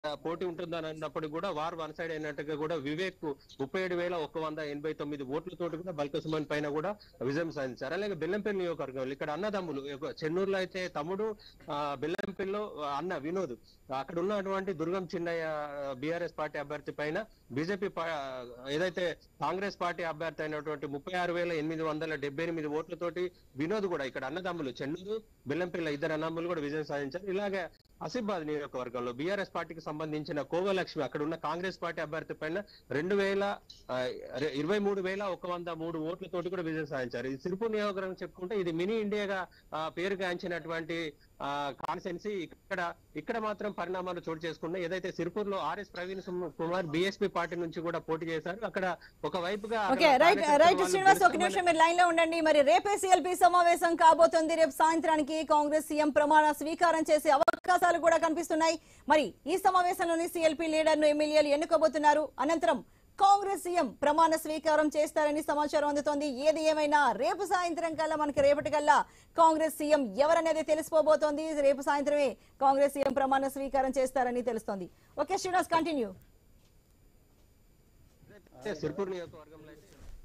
పోటీ ఉంటుందని అన్నప్పుడు కూడా వారు వన్ సైడ్ అయినట్టుగా కూడా వివేక్ ముప్పై ఏడు వేల ఒక వంద ఎనభై తొమ్మిది ఓట్లతోటి కూడా బల్క సుమన్ పైన కూడా విజయం సాధించారు అలాగే బెల్లంపల్లి నియోజకవర్గంలో ఇక్కడ అన్నదమ్ములు ఒక చెన్నూరులో అయితే తమ్ముడు ఆ, బెల్లంపల్లిలో అన్న వినోద్ అక్కడ ఉన్నటువంటి దుర్గం చిన్నయ్య బీఆర్ఎస్ పార్టీ అభ్యర్థి పైన బీజేపీ ఏదైతే కాంగ్రెస్ పార్టీ అభ్యర్థి అయినటువంటి ముప్పై ఆరు వేల ఎనిమిది వందల డెబ్బై ఎనిమిది ఓట్లతోటి వినోద్ కూడా ఇక్కడ అన్నదమ్ములు చెన్నూరు బెల్లంపల్లి ఇద్దరు అన్నదమ్ములు కూడా విజయం సాధించారు ఇలాగే ఆసిఫాబాద్ నియోజకవర్గంలో బీఆర్ఎస్ పార్టీకి సంబంధించిన కోవలక్ష్మి అక్కడ ఉన్న కాంగ్రెస్ పార్టీ అభ్యర్థి పైన రెండు వేల ఆ, రె- ఇరవై మూడు వేల ఒక వంద మూడు ఓట్లతోటి కూడా విజయం సాధించారు ఇది సిరిపూర్ నియోజకవర్గం చెప్పుకుంటే ఇది మినీ ఇండియాగా ఆ, పేరుగాంచినటువంటి కాన్సెన్సీ ఇక్కడ ఇక్కడ మాత్రం పరిణామాలు చోటు చేసుకున్నాయి ఏదైతే సిరిపూర్ లో ఆర్ఎస్ ప్రవీణ్ సుమ్- కుమార్ బీఎస్పీ పార్టీ నుంచి కూడా పోటీ చేశారు అక్కడ ఒక వైపుగా ఓకే అక్కడ రైట్ కార్యకర్తలు రైట్ వాళ్ళు శ్రీనివాస్ ఒక గెలుస్తామని- నిమిషం మీరు లైన్ లో ఉండండి మరి రేపే సిఎల్పి సమావేశం కాబోతుంది రేపు సాయంత్రానికి కాంగ్రెస్ సీఎం ప్రమాణ స్వీకారం చేసే అవకాశాలు కూడా కనిపిస్తున్నాయి మరి ఈ సమావేశంలోని సిఎల్పి లీడర్ ను ఎమ్మెల్యేలు ఎన్నుకోబోతున్నారు అనంతరం కాంగ్రెస్ సీఎం ప్రమాణ స్వీకారం చేస్తారని సమాచారం అందుతోంది ఏది ఏమైనా రేపు సాయంత్రం కల్లా మనకి రేపటి కల్లా కాంగ్రెస్ సీఎం ఎవరనేది తెలిసిపోబోతోంది రేపు సాయంత్రమే కాంగ్రెస్ సీఎం ప్రమాణ స్వీకారం చేస్తారని తెలుస్తోంది ఓకే శ్రీనివాస్ కంటిన్యూ అయితే సిరిపూర్ నియోజకవర్గంలో అయితే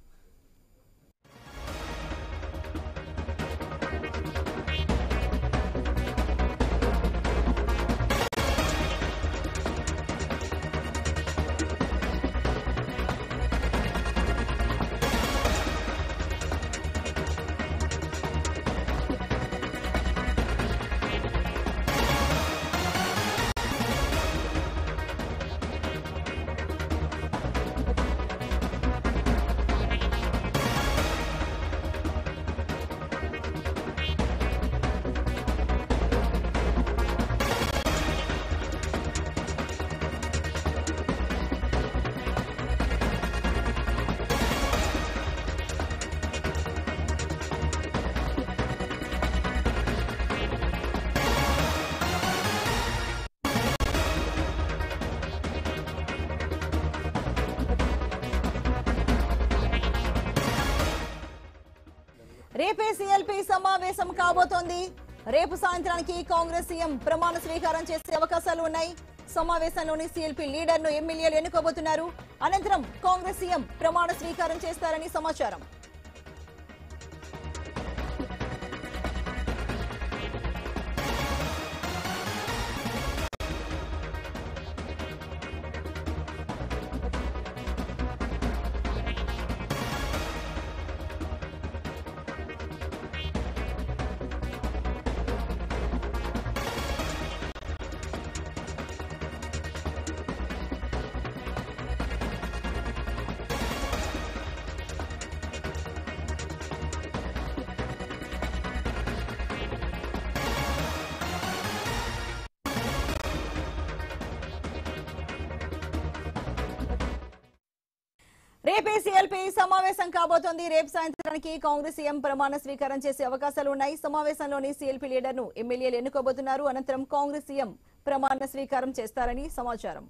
రేపే సిఎల్పి సమావేశం కాబోతోంది రేపు సాయంత్రానికి కాంగ్రెస్ సీఎం ప్రమాణ స్వీకారం చేసే అవకాశాలు ఉన్నాయి సమావేశంలోని సిఎల్పి లీడర్ ను ఎమ్మెల్యేలు ఎన్నుకోబోతున్నారు అనంతరం కాంగ్రెస్ సీఎం ప్రమాణ స్వీకారం చేస్తారని సమాచారం రేపే సిఎల్పి సమావేశం కాబోతోంది రేపు సాయంత్రానికి కాంగ్రెస్ సీఎం ప్రమాణ స్వీకారం చేసే అవకాశాలు ఉన్నాయి సమావేశంలోని సిఎల్పి లీడర్ ను ఎమ్మెల్యేలు ఎన్నుకోబోతున్నారు అనంతరం కాంగ్రెస్ సీఎం ప్రమాణ స్వీకారం చేస్తారని సమాచారం